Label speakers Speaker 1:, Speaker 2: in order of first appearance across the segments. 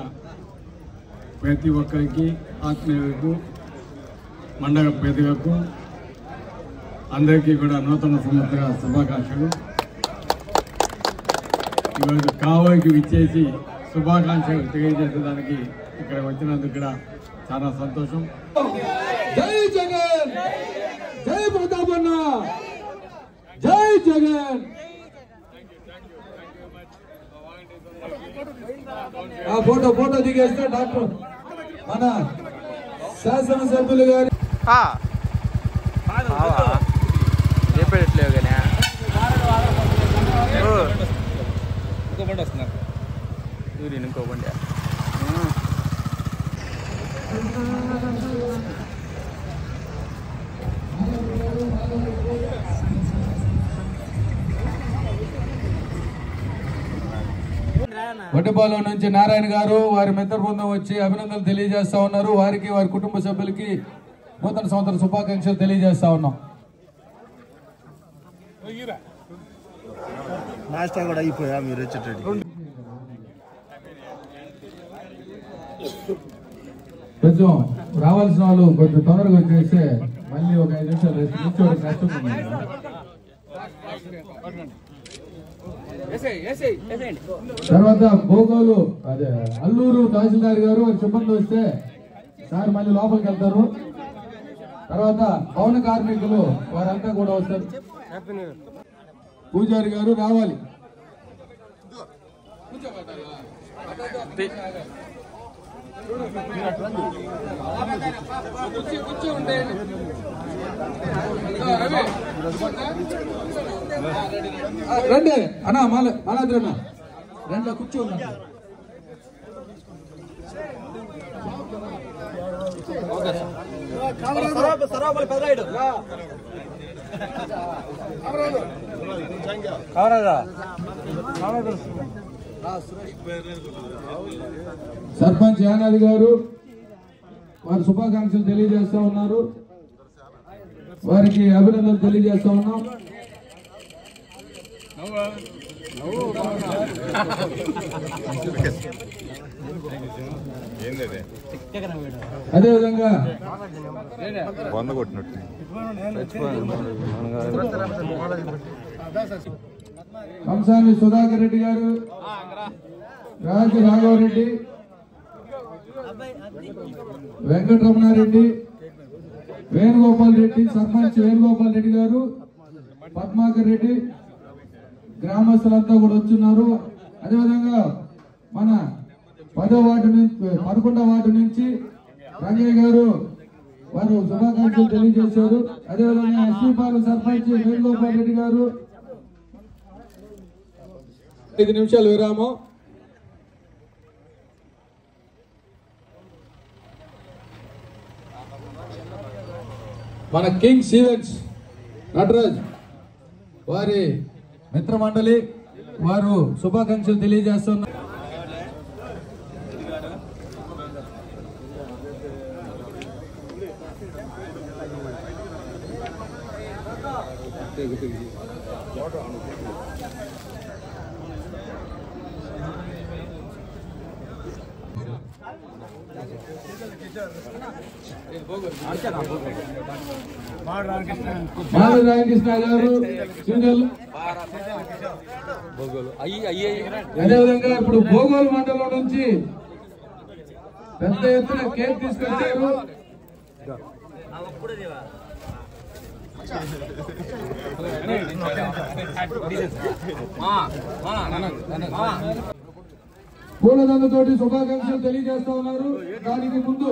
Speaker 1: ప్రతి ఒక్కరికి ఆత్మీయులకు మండల పెద్దలకు అందరికీ కూడా నూతన సంవత్సర శుభాకాంక్షలు ఈరోజు కావలికి విచ్చేసి శుభాకాంక్షలు తెలియజేసేదానికి ఇక్కడ వచ్చినందుకు కూడా చాలా సంతోషం
Speaker 2: జై జగన్ జై ప్రతాపన్న జై జగన్ ఆ ఫోటో ఫోటో దిగేస్తే డాక్టర్ మన శాసనసభ్యులు గారి
Speaker 3: చెప్పేటట్లేవు కానీ
Speaker 4: ఇంకో బండి వస్తున్నారు
Speaker 3: ఊరి ఇంకో బండి
Speaker 2: వడ్డపాలెం నుంచి నారాయణ గారు వారి మిత్ర బృందం వచ్చి అభినందనలు తెలియజేస్తా ఉన్నారు వారికి వారి కుటుంబ సభ్యులకి నూతన సంవత్సర శుభాకాంక్షలు తెలియజేస్తా ఉన్నాం
Speaker 5: నాస్టా కూడా అయిపోయా మీరు వచ్చేటట్టు
Speaker 2: కొంచెం రావాల్సిన వాళ్ళు కొంచెం తొందరగా వచ్చేస్తే మళ్ళీ ఒక ఐదు నిమిషాలు రెస్ట్ కూర్చోవడం కష్టం ఉంది. తర్వాత భోగోలు అదే అల్లూరు తహసీల్దార్ గారు వారి సిబ్బంది వస్తే సార్ మళ్ళీ లోపలికి వెళ్తారు తర్వాత భవన కార్మికులు వారంతా కూడా వస్తారు పూజారి గారు రావాలి రండి అన్నా మాల మాలాద్రి అన్న రండి కూర్చో ఉన్నా సర్పంచ్ యానాది గారు వారి శుభాకాంక్షలు తెలియజేస్తా ఉన్నారు వారికి అభినందనలు తెలియజేస్తా ఉన్నాం అదేవిధంగా
Speaker 5: వంద కొట్టినట్టు
Speaker 2: కంసాని సుధాకర్ రెడ్డి గారు రాజు రాఘవరెడ్డి వెంకటరమణారెడ్డి వేణుగోపాల్ రెడ్డి సర్పంచ్ వేణుగోపాల్ రెడ్డి గారు పద్మాకర్ రెడ్డి గ్రామస్తులంతా కూడా వచ్చున్నారు అదేవిధంగా మన పదో వార్డు నుంచి పదకొండవ వార్డు నుంచి రంగయ్య గారు వారు శుభాకాంక్షలు తెలియజేశారు అదేవిధంగా ఎస్పీపాలెం సర్పంచ్ వేణుగోపాల్ రెడ్డి గారు ఐదు నిమిషాలు విరామం మన కింగ్స్ ఈవెంట్స్ నటరాజ్ వారి మిత్రమండలి వారు శుభాకాంక్షలు తెలియజేస్తున్నారు మాధవ రామకృష్ణ గారు సింగల్
Speaker 4: అయ్యి అయ్యి
Speaker 2: అదేవిధంగా ఇప్పుడు భోగోలు మండలం నుంచి పెద్ద ఎత్తున కేక్ తీసుకొచ్చారు పూలదండతోటి శుభాకాంక్షలు తెలియజేస్తా ఉన్నారు దానికి ముందు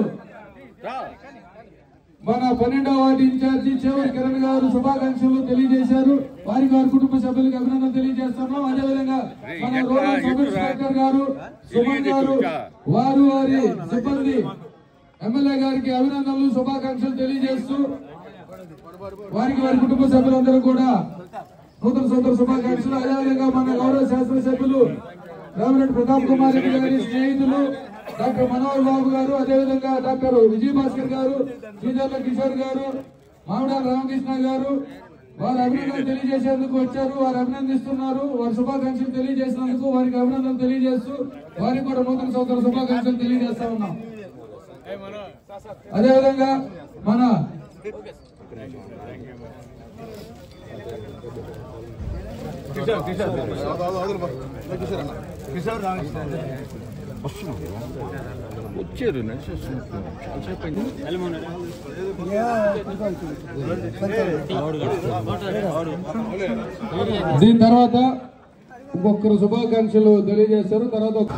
Speaker 2: మన పన్నెండవ వార్డు ఇన్ఛార్జి చేవరి కిరణ్ గారు శుభాకాంక్షలు తెలియజేశారు వారికి వారి కుటుంబ సభ్యులకు అభినందనలు తెలియజేస్తున్నాం అదేవిధంగా మన రూరల్ సబ్ ఇన్స్పెక్టర్ గారు సుమన్ గారు వారు వారి సిబ్బంది ఎమ్మెల్యే గారికి అభినందనలు శుభాకాంక్షలు తెలియజేస్తూ వారికి వారి కుటుంబ సభ్యులందరూ కూడా నూతన సంవత్సర శుభాకాంక్షలు అదేవిధంగా మన గౌరవ శాసనసభ్యులు రామిరెడ్డి ప్రతాప్ కుమార్ రెడ్డి గారి స్నేహితులు డాక్టర్ మనోహర్ బాబు గారు అదేవిధంగా డాక్టర్ విజయభాస్కర్ గారు శ్రీధర్ల కిషోర్ గారు మామిడాల రామకృష్ణ గారు వారు అభినందనలు తెలియజేసేందుకు వచ్చారు వారు అభినందిస్తున్నారు వారి శుభాకాంక్షలు తెలియజేసినందుకు వారికి అభినందనలు తెలియజేస్తూ వారికి కూడా నూతన సంవత్సర శుభాకాంక్షలు తెలియజేస్తా ఉన్నాం అదేవిధంగా మన
Speaker 3: వచ్చారు నడిచేస్తున్నారు చాలాసేపు అయింది
Speaker 2: దీని తర్వాత ఇంకొకరు శుభాకాంక్షలు తెలియజేస్తారు తర్వాత ఒక-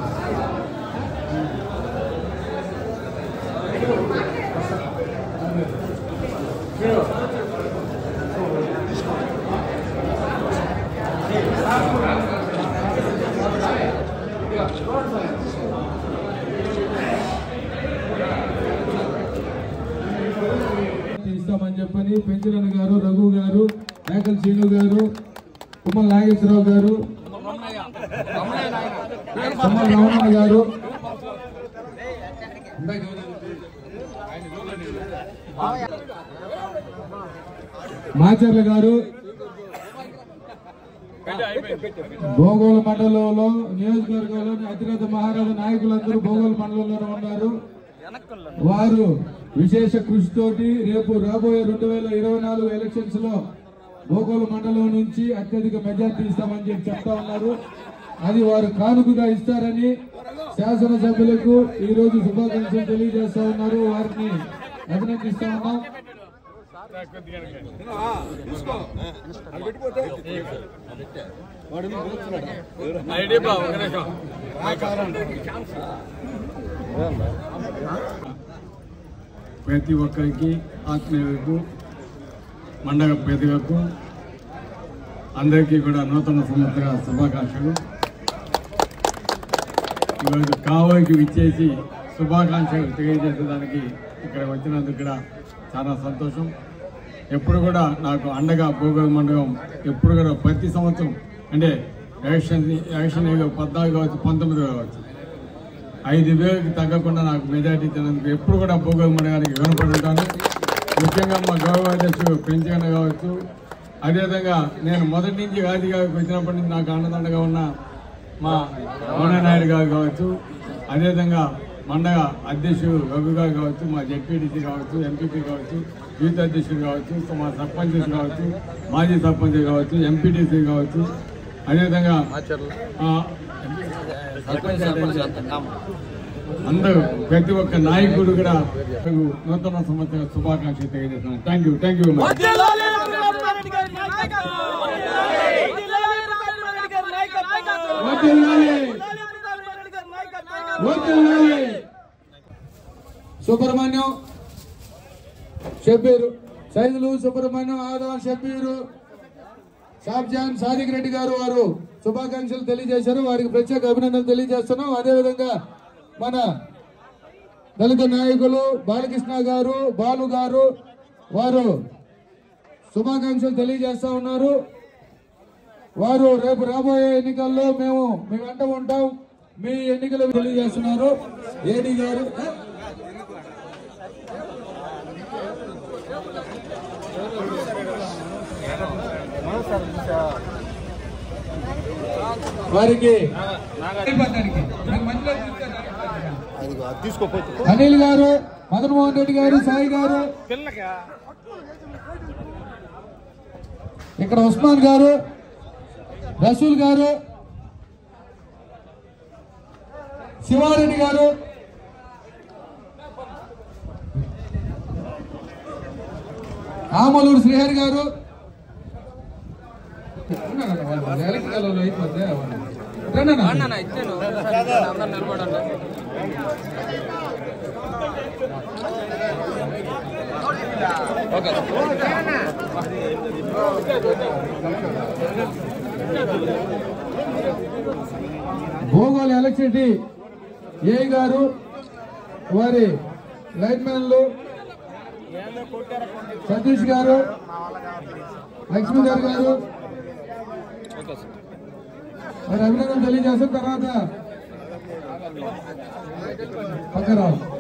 Speaker 2: ఇస్తామని చెప్పని పెంచరణ గారు రఘు గారు మేకల శ్రీను గారు కుమ్మల నాగేశ్వరరావు గారు కుమ్మల రమణన్న గారు మాచర్ల గారు భోగోళ మండలంలో నియోజకవర్గంలోని అతిరథ మహారాజు నాయకులందరూ భోగోళ మండలంలో ఉన్నారు వారు విశేష కృషితోటి రేపు రాబోయే రెండు వేల ఇరవై నాలుగు ఎలక్షన్స్ లో భోగోళ మండలం నుంచి అత్యధిక మెజార్టీ ఇస్తామని చెప్పి చెప్తా ఉన్నారు అది వారు కానుకగా ఇస్తారని శాసనసభ్యులకు ఈ రోజు శుభాకాంక్షలు తెలియజేస్తా ఉన్నారు వారిని అభినందిస్తా ఉన్నాం
Speaker 1: ఐడి బా ఒక నిమిషం ప్రతి ఒక్కరికి ఆత్మీయులకు మండగ పెద్దలకు అందరికీ కూడా నూతన సంవత్సర శుభాకాంక్షలు ఈరోజు కావలికి విచ్చేసి శుభాకాంక్షలు తెలియజేసేదానికి ఇక్కడ వచ్చినందుకు కూడా చాలా సంతోషం ఎప్పుడు కూడా నాకు అండగా భూగోళ మండలం ఎప్పుడు కూడా ప్రతి సంవత్సరం అంటే ఎలక్షన్ ఎలక్షన్ పద్నాలుగు కావచ్చు పంతొమ్మిది కావచ్చు ఐదు వేలకు తగ్గకుండా నాకు మెజార్టీ ఇచ్చినందుకు ఎప్పుడు కూడా భూగోళ మండలానికి వినపడి ఉంటాను ముఖ్యంగా మా గౌరవ అధ్యక్షుడు పెంచగన్న కావచ్చు అదేవిధంగా నేను మొదటి నుంచి గాంధీగారికి వచ్చినప్పటి నుంచి నాకు అండదండగా ఉన్న మా నాయుడు గారు కావచ్చు అదేవిధంగా మండగ అధ్యక్షుడు రఘు గారు కావచ్చు మా జెడ్పీటీసీ కావచ్చు ఎంపీపీ కావచ్చు యూత్ అధ్యక్షుడు కావచ్చు మా సర్పంచ్ కావచ్చు మాజీ సర్పంచ్ కావచ్చు ఎంపీటీసీ కావచ్చు అదేవిధంగా ఆ, సర్పంచ్ అధ్యక్షుడు అందరూ ప్రతి ఒక్క నాయకుడు కూడా నాకు నూతన సంవత్సర శుభాకాంక్షలు తెలియజేస్తున్నాను thank you thank you much
Speaker 2: వర్ధిల్లాలి. సుబ్రహ్మణ్యం షబ్బీరు సైదులు సుబ్రహ్మణ్యం ఆదం షబ్బీరు షాబ్జాన్ సాదిక్ రెడ్డి గారు వారు శుభాకాంక్షలు తెలియజేశారు వారికి ప్రత్యేక అభినందనలు తెలియజేస్తున్నాం అదేవిధంగా మన దళిత నాయకులు బాలకృష్ణ గారు బాలు గారు వారు శుభాకాంక్షలు తెలియజేస్తా ఉన్నారు వారు రేపు రాబోయే ఎన్నికల్లో మేము మీ వెంట ఉంటాం మీ ఎన్నికలు తెలియజేస్తున్నారు ఏడి గారు వారికి
Speaker 5: తీసుకోపోతే
Speaker 2: అనిల్ గారు మదన్ మోహన్ రెడ్డి గారు సాయి గారు ఇక్కడ ఉస్మాన్ గారు రసూల్ గారు శివారెడ్డి గారు ఆమలూరు శ్రీహరి గారు ఉన్నారన్న వాళ్ళు. ఎలక్ట్రికల్ వాళ్ళు అయిపోతే వాళ్ళు. రండి అన్న.
Speaker 3: ఇచ్చాను అందరు నిలబడండి ఓకే
Speaker 2: భోగోల్ ఎలక్ట్రిసిటీ ఏ గారు వారి లైన్ మ్యాన్లు సతీష్ గారు లక్ష్మీధర్ గారు వారి అభినందన తెలియజేసిన తర్వాత పక్కరావు